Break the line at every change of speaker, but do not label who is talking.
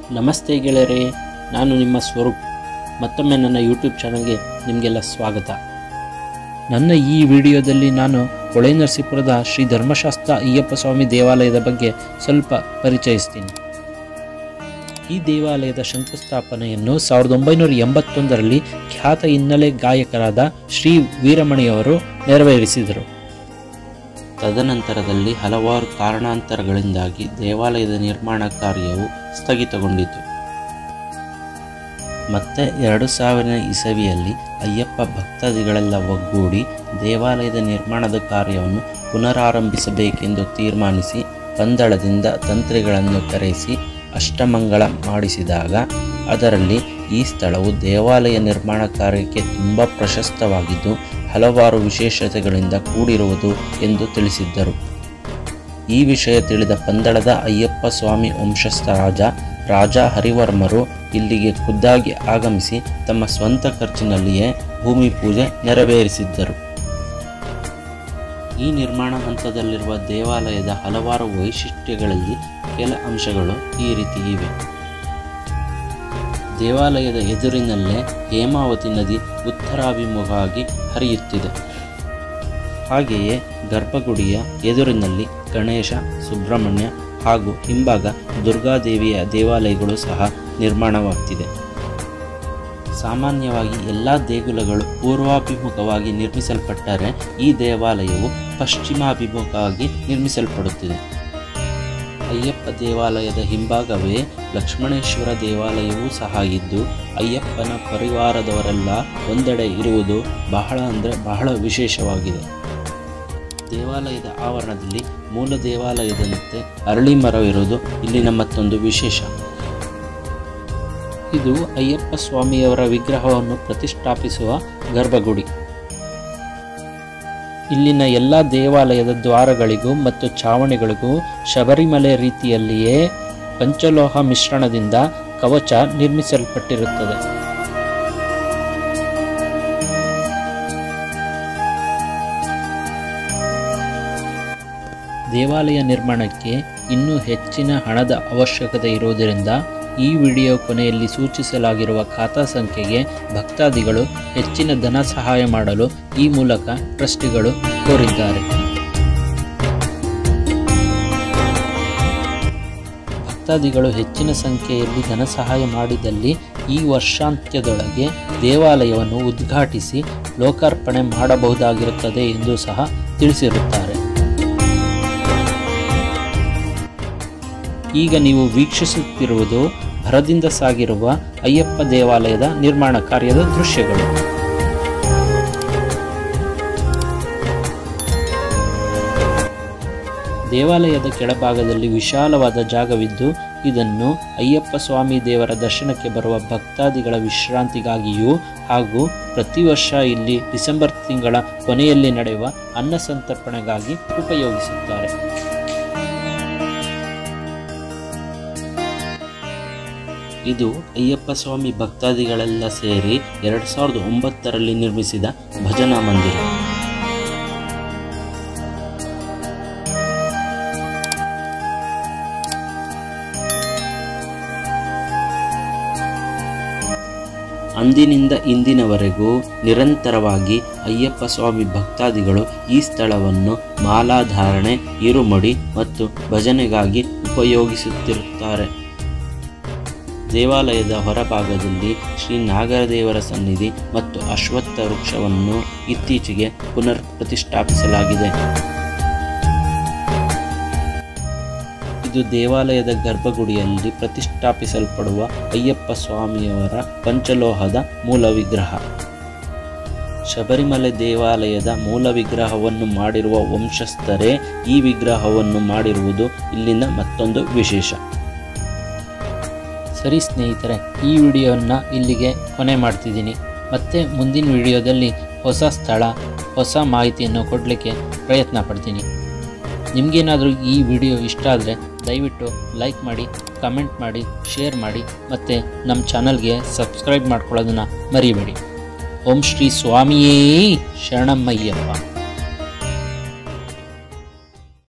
ನಮಸ್ತೆ ಗೆಳೆಯರೇ ನಾನು ನಿಮ್ಮ ಸ್ವರೂಪ್ ಮತ್ತೊಮ್ಮೆ ನನ್ನ ಯೂಟ್ಯೂಬ್ ಚಾನಲ್ಗೆ ನಿಮಗೆಲ್ಲ ಸ್ವಾಗತ ನನ್ನ ಈ ವಿಡಿಯೋದಲ್ಲಿ ನಾನು ಹೊಳೆ ನರಸೀಪುರದ ಶ್ರೀ ಧರ್ಮಶಾಸ್ತ್ರ ಅಯ್ಯಪ್ಪ ಸ್ವಾಮಿ ದೇವಾಲಯದ ಬಗ್ಗೆ ಸ್ವಲ್ಪ ಪರಿಚಯಿಸ್ತೀನಿ ಈ ದೇವಾಲಯದ ಶಂಕುಸ್ಥಾಪನೆಯನ್ನು ಸಾವಿರದ ಒಂಬೈನೂರ ಎಂಬತ್ತೊಂದರಲ್ಲಿ ಖ್ಯಾತ ಹಿನ್ನೆಲೆ ಗಾಯಕರಾದ ಶ್ರೀ ವೀರಮಣಿಯವರು ನೆರವೇರಿಸಿದರು ತದನಂತರದಲ್ಲಿ ಹಲವಾರು ಕಾರಣಾಂತರಗಳಿಂದಾಗಿ ದೇವಾಲಯದ ನಿರ್ಮಾಣ ಕಾರ್ಯವು ಸ್ಥಗಿತಗೊಂಡಿತು ಮತ್ತೆ ಎರಡು ಸಾವಿರ ಇಸವಿಯಲ್ಲಿ ಅಯ್ಯಪ್ಪ ಭಕ್ತಾದಿಗಳೆಲ್ಲ ಒಗ್ಗೂಡಿ ದೇವಾಲಯದ ನಿರ್ಮಾಣದ ಕಾರ್ಯವನ್ನು ಪುನರಾರಂಭಿಸಬೇಕೆಂದು ತೀರ್ಮಾನಿಸಿ ಪಂದಳದಿಂದ ತಂತ್ರಿಗಳನ್ನು ಕರೆಸಿ ಅಷ್ಟಮಂಗಳ ಮಾಡಿಸಿದಾಗ ಅದರಲ್ಲಿ ಈ ಸ್ಥಳವು ದೇವಾಲಯ ನಿರ್ಮಾಣ ಕಾರ್ಯಕ್ಕೆ ತುಂಬ ಪ್ರಶಸ್ತವಾಗಿದ್ದು ಹಲವಾರು ವಿಶೇಷತೆಗಳಿಂದ ಕೂಡಿರುವುದು ಎಂದು ತಿಳಿಸಿದ್ದರು ಈ ವಿಷಯ ತಿಳಿದ ಪಂದಳದ ಅಯ್ಯಪ್ಪ ಸ್ವಾಮಿ ವಂಶಸ್ಥ ರಾಜ ರಾಜ ಹರಿವರ್ಮರು ಇಲ್ಲಿಗೆ ಖುದ್ದಾಗಿ ಆಗಮಿಸಿ ತಮ್ಮ ಸ್ವಂತ ಖರ್ಚಿನಲ್ಲಿಯೇ ಭೂಮಿ ಪೂಜೆ ನೆರವೇರಿಸಿದ್ದರು ಈ ನಿರ್ಮಾಣ ಹಂತದಲ್ಲಿರುವ ದೇವಾಲಯದ ಹಲವಾರು ವೈಶಿಷ್ಟ್ಯಗಳಲ್ಲಿ ಕೆಲ ಅಂಶಗಳು ಈ ರೀತಿ ಇವೆ ದೇವಾಲಯದ ಎದುರಿನಲ್ಲೇ ಹೇಮಾವತಿ ನದಿ ಉತ್ತರಾಭಿಮುಖವಾಗಿ ಹರಿಯುತ್ತಿದೆ ಹಾಗೆಯೇ ಗರ್ಭಗುಡಿಯ ಎದುರಿನಲ್ಲಿ ಗಣೇಶ ಸುಬ್ರಹ್ಮಣ್ಯ ಹಾಗೂ ಹಿಂಭಾಗ ದುರ್ಗಾದೇವಿಯ ದೇವಾಲಯಗಳು ಸಹ ನಿರ್ಮಾಣವಾಗ್ತಿದೆ ಸಾಮಾನ್ಯವಾಗಿ ಎಲ್ಲ ದೇಗುಲಗಳು ಪೂರ್ವಾಭಿಮುಖವಾಗಿ ನಿರ್ಮಿಸಲ್ಪಟ್ಟರೆ ಈ ದೇವಾಲಯವು ಪಶ್ಚಿಮಾಭಿಮುಖವಾಗಿ ನಿರ್ಮಿಸಲ್ಪಡುತ್ತಿದೆ ಅಯ್ಯಪ್ಪ ದೇವಾಲಯದ ಹಿಂಭಾಗವೇ ಲಕ್ಷ್ಮಣೇಶ್ವರ ದೇವಾಲಯವೂ ಸಹ ಇದ್ದು ಅಯ್ಯಪ್ಪನ ಪರಿವಾರದವರೆಲ್ಲ ಒಂದೆಡೆ ಇರುವುದು ಬಹಳ ಅಂದರೆ ಬಹಳ ವಿಶೇಷವಾಗಿದೆ ದೇವಾಲಯದ ಆವರಣದಲ್ಲಿ ಮೂಲ ದೇವಾಲಯದಂತೆ ಅರಳಿ ಮರವಿರುವುದು ಇಲ್ಲಿನ ಮತ್ತೊಂದು ವಿಶೇಷ ಇದು ಅಯ್ಯಪ್ಪ ಸ್ವಾಮಿಯವರ ವಿಗ್ರಹವನ್ನು ಪ್ರತಿಷ್ಠಾಪಿಸುವ ಗರ್ಭಗುಡಿ ಇಲ್ಲಿನ ಎಲ್ಲ ದೇವಾಲಯದ ದ್ವಾರಗಳಿಗೂ ಮತ್ತು ಚಾವಣಿಗಳಿಗೂ ಶಬರಿಮಲೆ ರೀತಿಯಲ್ಲಿಯೇ ಪಂಚಲೋಹ ಮಿಶ್ರಣದಿಂದ ಕವಚ ನಿರ್ಮಿಸಲ್ಪಟ್ಟಿರುತ್ತದೆ ದೇವಾಲಯ ನಿರ್ಮಾಣಕ್ಕೆ ಇನ್ನೂ ಹೆಚ್ಚಿನ ಹಣದ ಅವಶ್ಯಕತೆ ಇರುವುದರಿಂದ ಈ ವಿಡಿಯೋ ಕೊನೆಯಲ್ಲಿ ಸೂಚಿಸಲಾಗಿರುವ ಖಾತಾ ಸಂಖ್ಯೆಗೆ ಭಕ್ತಾದಿಗಳು ಹೆಚ್ಚಿನ ಧನ ಸಹಾಯ ಮಾಡಲು ಈ ಮೂಲಕ ಟ್ರಸ್ಟಿಗಳು ಕೋರಿದ್ದಾರೆ ಭಕ್ತಾದಿಗಳು ಹೆಚ್ಚಿನ ಸಂಖ್ಯೆಯಲ್ಲಿ ಧನ ಸಹಾಯ ಮಾಡಿದಲ್ಲಿ ಈ ವರ್ಷಾಂತ್ಯದೊಳಗೆ ದೇವಾಲಯವನ್ನು ಉದ್ಘಾಟಿಸಿ ಲೋಕಾರ್ಪಣೆ ಮಾಡಬಹುದಾಗಿರುತ್ತದೆ ಎಂದು ಸಹ ತಿಳಿಸಿರುತ್ತಾರೆ ಈಗ ನೀವು ವೀಕ್ಷಿಸುತ್ತಿರುವುದು ಭರದಿಂದ ಸಾಗಿರುವ ಅಯ್ಯಪ್ಪ ದೇವಾಲಯದ ನಿರ್ಮಾಣ ಕಾರ್ಯದ ದೃಶ್ಯಗಳು ದೇವಾಲಯದ ಕೆಳಭಾಗದಲ್ಲಿ ವಿಶಾಲವಾದ ಜಾಗವಿದ್ದು ಇದನ್ನು ಅಯ್ಯಪ್ಪ ಸ್ವಾಮಿ ದೇವರ ದರ್ಶನಕ್ಕೆ ಬರುವ ಭಕ್ತಾದಿಗಳ ವಿಶ್ರಾಂತಿಗಾಗಿಯೂ ಹಾಗೂ ಪ್ರತಿ ವರ್ಷ ಇಲ್ಲಿ ಡಿಸೆಂಬರ್ ತಿಂಗಳ ಕೊನೆಯಲ್ಲಿ ನಡೆಯುವ ಅನ್ನ ಸಂತರ್ಪಣೆಗಾಗಿ ಉಪಯೋಗಿಸುತ್ತಾರೆ ಇದು ಅಯ್ಯಪ್ಪ ಸ್ವಾಮಿ ಭಕ್ತಾದಿಗಳೆಲ್ಲ ಸೇರಿ ಎರಡು ಸಾವಿರದ ಒಂಬತ್ತರಲ್ಲಿ ನಿರ್ಮಿಸಿದ ಭಜನಾ ಮಂದಿರ ಅಂದಿನಿಂದ ಇಂದಿನವರೆಗೂ ನಿರಂತರವಾಗಿ ಅಯ್ಯಪ್ಪ ಸ್ವಾಮಿ ಭಕ್ತಾದಿಗಳು ಈ ಸ್ಥಳವನ್ನು ಮಾಲಾಧಾರಣೆ ಇರುಮಡಿ ಮತ್ತು ಭಜನೆಗಾಗಿ ಉಪಯೋಗಿಸುತ್ತಿರುತ್ತಾರೆ ದೇವಾಲಯದ ಹೊರಭಾಗದಲ್ಲಿ ಶ್ರೀ ನಾಗರದೇವರ ಸನ್ನಿಧಿ ಮತ್ತು ಅಶ್ವತ್ಥ ವೃಕ್ಷವನ್ನು ಇತ್ತೀಚೆಗೆ ಪುನರ್ ಪ್ರತಿಷ್ಠಾಪಿಸಲಾಗಿದೆ ಇದು ದೇವಾಲಯದ ಗರ್ಭಗುಡಿಯಲ್ಲಿ ಪ್ರತಿಷ್ಠಾಪಿಸಲ್ಪಡುವ ಅಯ್ಯಪ್ಪ ಸ್ವಾಮಿಯವರ ಪಂಚಲೋಹದ ಮೂಲ ವಿಗ್ರಹ ಶಬರಿಮಲೆ ದೇವಾಲಯದ ಮೂಲ ವಿಗ್ರಹವನ್ನು ಮಾಡಿರುವ ವಂಶಸ್ಥರೇ ಈ ವಿಗ್ರಹವನ್ನು ಮಾಡಿರುವುದು ಇಲ್ಲಿನ ಮತ್ತೊಂದು ವಿಶೇಷ ಸರಿ ಸ್ನೇಹಿತರೆ ಈ ವಿಡಿಯೋವನ್ನು ಇಲ್ಲಿಗೆ ಕೊನೆ ಮಾಡ್ತಿದ್ದೀನಿ ಮತ್ತೆ ಮುಂದಿನ ವಿಡಿಯೋದಲ್ಲಿ ಹೊಸ ಸ್ಥಳ ಹೊಸ ಮಾಹಿತಿಯನ್ನು ಕೊಡಲಿಕ್ಕೆ ಪ್ರಯತ್ನ ಪಡ್ತೀನಿ ನಿಮಗೇನಾದರೂ ಈ ವಿಡಿಯೋ ಇಷ್ಟ ಆದರೆ ದಯವಿಟ್ಟು ಲೈಕ್ ಮಾಡಿ ಕಮೆಂಟ್ ಮಾಡಿ ಶೇರ್ ಮಾಡಿ ಮತ್ತು ನಮ್ಮ ಚಾನಲ್ಗೆ ಸಬ್ಸ್ಕ್ರೈಬ್ ಮಾಡ್ಕೊಳ್ಳೋದನ್ನು ಮರಿಬೇಡಿ ಓಂ ಶ್ರೀ ಸ್ವಾಮಿಯೇ ಶರಣಮ್ಮಯ್ಯಪ್ಪ